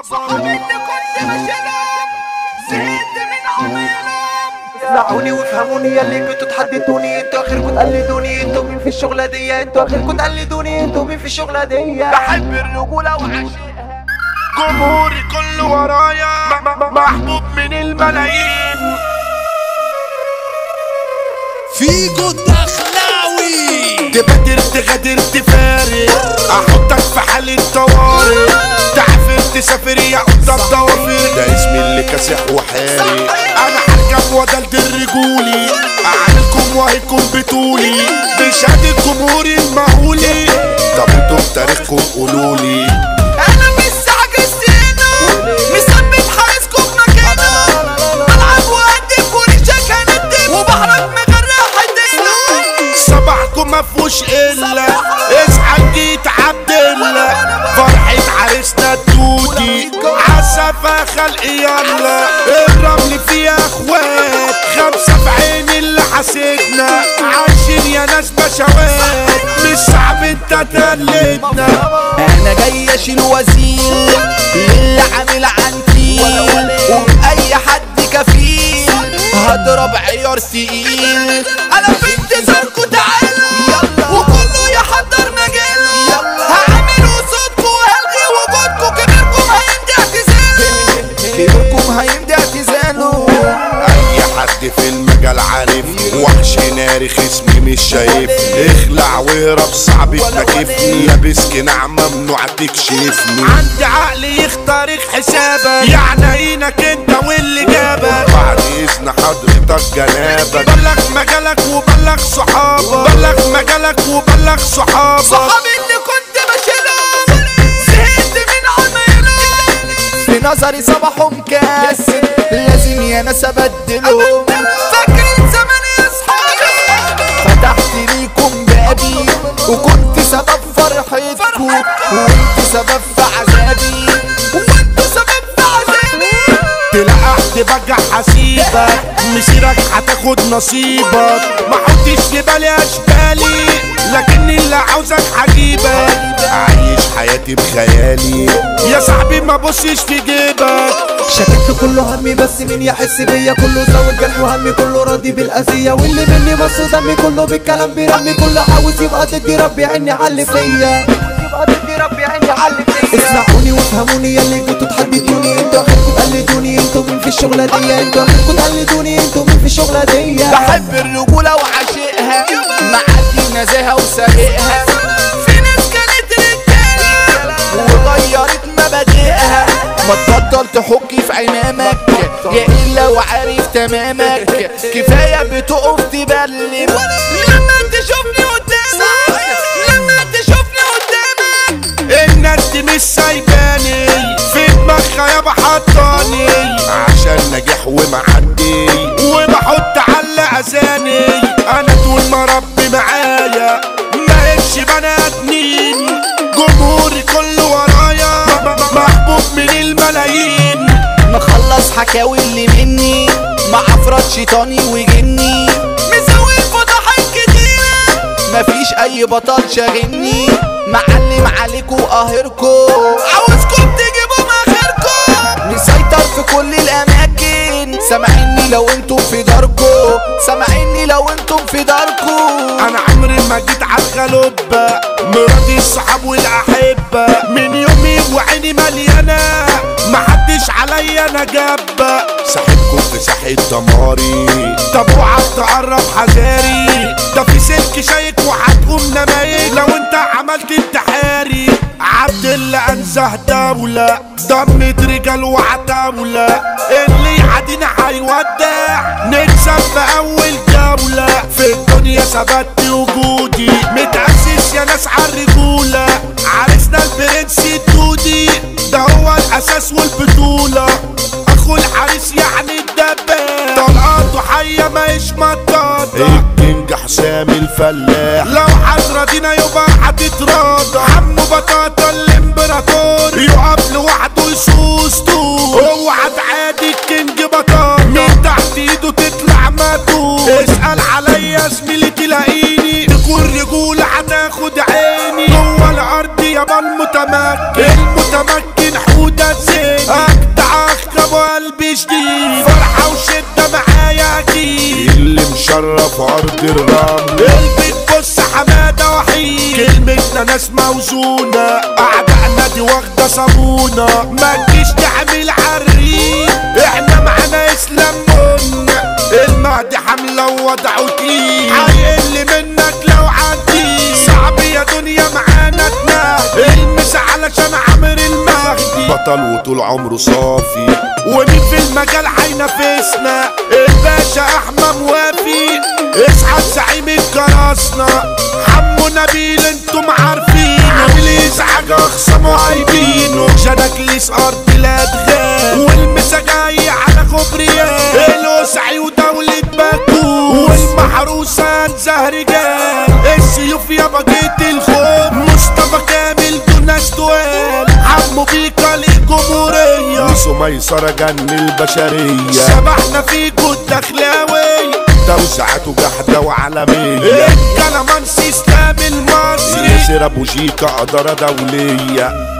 صحابي اللي كنت بشيلهم زهقت من عمايلهم اسمعوني وافهموني يلي كنتوا تحددوني انتوا اخركم تقلدوني انتوا مين في الشغلة دي انتوا اخركم تقلدوني انتوا مين في الشغلة دي بحب الرجولة وعشقها جمهوري كله ورايا م- م- محبوب من الملايين فيجو الدخلاوي تبادر تغادر تفارق احطك في حالة طوارئ تعافر تسافر يا قدام ضوافر ده اسمي اللي كاسح وحارق انا هركب ودلد الرجولي اعملكم وهيكون بطولي بشهادة جمهوري المهولي طب انتوا بتاريخكم قولولي انا مش عجزتنا مثبت حارسكم مكانه بلعب وهدف وريشك هندف وبحرك مغرق حدنا صباحكم مفهوش الا اصحى جيت عبد الله فرحة عريسنا الدودي عسفة خلق يلا الرمل فيها اخوات خمسة في عين اللي حسدنا عايشين يا ناس بشوات مش صعب انت تقلدنا انا جاي اشيل وزير للي عامل عنتيل وبأي حد كفيل هضرب عيار تقيل انا في انتظاركم تعالوا وكله يحضر مجاله هعمل صوتكم وهلغي وجودكم كبيركم هيندي اعتزال كبيركم هيمضي اعتزاله اي حد في المجال عارفني وحش ناري خصمي مش شايفني اخلع واهرب صعب تنكفني لابس قناع ممنوع تكشفني عندي عقل يخترق حسابك يعني عينك انت واللي جابك بعد اذن حضرتك جنابك بلغ مجالك وبلغ صحابك بلغ مجالك وبلغ صحابك صحابي اللي كنت بشيلهم زهقت من عمايلهم في نظري صباحهم كاسر لازم يا ناس ابدلهم فاكرين زمان يا اصحابي فتحت ليكم بابي وكنت سبب فرحتكم وانت سبب في عذابي وانتوا سبب في عذابي تلقحت بقى حسيبك مسيرك هتاخد نصيبك ما حطيش في بالي اشبالي لكن اللي عاوزك هجيبك عايش حياتي بخيالي يا صاحبي ما بصيش في جيبك شككت كله همي بس مين يحس بيا كله زود جرح وهمي كله راضي بالأذية واللي مني بص دمي كله بالكلام بيرمي كله عاوز يبقى ضدي ربي عيني علي فيا يبقى ضدي ربي عيني علي فيا اسمعوني وافهموني يلي كنتوا تحددوني انتوا اخركم تقلدوني انتوا مين في الشغلة دي انتوا اخركم تقلدوني انتوا مين في الشغلة دي بحب الرجولة وعاشقها معدي نزاهة وسابقها في ناس كانت رجاله وغيرت مبادئها ما تبطل تحكي في عمامك يا إلا وعارف تمامك كفاية بتقف تبلم لما تشوفني قدامك لما تشوفني قدامك الناس دي مش سايباني في دماغها يابا حطاني عشان نجاح ومعدي وبحط على اذاني انا طول ما ربي معايا ما هيش بني ادمين جمهوري كله ورايا محبوب من الملايين مخلص حكاوي اللي مني مع افراد شيطاني وجني مسوي فضحات كتيرة مفيش اي بطل شاغلني معلم عليكوا قاهركوا عاوزكم تجيبوا مخيركم مسيطر في كل الاماكن سامعيني لو انتم في داركو سامعيني لو انتم في داركو انا عمري ما جيت على الغلوبة مراتي الصحاب والاحبة من يومي وعيني مليانة محدش عليا انا جابة صاحبكم في ساحة دماري طب اوعى تقرب حذاري ده في سلك شايك وهتقوم نمايك لو انت عملت انتحاري عبد الله انزه دولة ضمت رجال وعتاولة اللي يعدينا هيودع نكسب في اول جولة في الدنيا ثبت وجودي متأسس يا ناس عالرجولة عرسنا البرنس الدودي ده هو الاساس والبطولة اخو الحارس يعني الدباب طلقاته حية ماهيش مطاطة الكينج حسام الفلاح لو حضرتنا يبقى هتتراضى عمو بطاطا الامبراطور يقف لوحده يسوس طول اوعى تعادي الكينج بطاطا من تحت ايده تطلع ماتو اسأل عليا زميلي تلاقيني تكون رجولة هتاخد عيني جوه الارض يابا المتمكن المتمكن حودة زين اجدع اخ ابو قلبي شديد فرحة وشدة معايا اكيد اللي مشرف ارض الرمل البيت بص حمادة وحيد كلمتنا ناس موزونة اعدائنا دي واخدة صابونة ما تجيش تعمل عريق احنا معانا اسلام منا المهدي حملة ووضعه تقيل هيقل منك لو عديت صعب يا دنيا معانا تنهي المس علشان عامر المهدي بطل وطول عمره صافي ومين في المجال هينافسنا الباشا احمد موافي اصحى زعيم الكراسنا حمو نبيل انتم عارفين عامل ازعاج اخصام وعايبينه شنكليس ارض الادغال والمسا جاي على كوبريات الوسعي ودولة باكو والمحروسة زهر جال السيوف يا بقيت الخوف مصطفى كامل دون ناس تقال عمو بيكا للجمهورية وسو ميسرة جن البشرية شبحنا فيكو الدخلاوي توسعته جحدة وعالمية الكلامانسي اسلام المصري ياسر ابو شيكا قدرة دولية